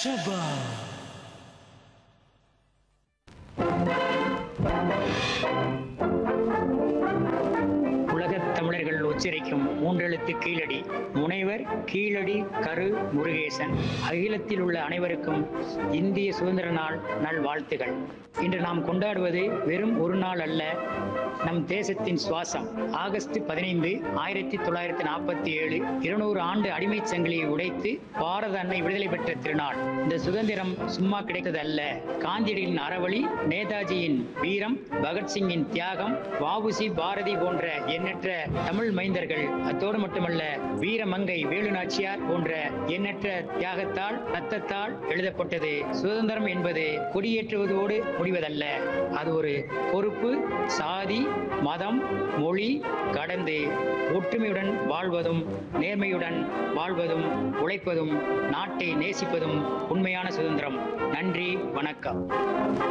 ஷபா உலகத் தமிழர்கள் உச்சரிக்கும் மூன்றெழுத்து கீழடி முனைவர் கீழடி கரு முருகேசன் அகிலத்தில் உள்ள அனைவருக்கும் இந்திய சுதந்திர நாள் நல்வாழ்த்துகள் இன்று நாம் கொண்டாடுவது வெறும் ஒரு நாள் அல்ல நம் தேசத்தின் சுவாசம் ஆகஸ்ட் பதினைந்து ஆயிரத்தி தொள்ளாயிரத்தி நாற்பத்தி ஏழு இருநூறு ஆண்டு அடிமைச் சங்கிலியை உடைத்து பாரத அன்னை விடுதலை பெற்ற திருநாள் இந்த சுதந்திரம் சும்மா கிடைத்தது அல்ல காந்தியடிகளின் அறவழி நேதாஜியின் வீரம் பகத்சிங்கின் தியாகம் வாவுசி பாரதி போன்ற எண்ணற்ற தமிழ் மைந்தர்கள் அத்தோடு மட்டுமல்ல வீரமங்கை வேலு நாச்சியார் போன்ற எண்ணற்ற தியாகத்தால் ரத்தத்தால் எழுதப்பட்டது சுதந்திரம் என்பது கொடியேற்றுவதோடு முடிவதல்ல அது ஒரு பொறுப்பு சாதி மதம் மொழி கடந்து ஒற்றுமையுடன் வாழ்வதும் நேர்மையுடன் வாழ்வதும் உழைப்பதும் நாட்டை நேசிப்பதும் உண்மையான சுதந்திரம் நன்றி வணக்கம்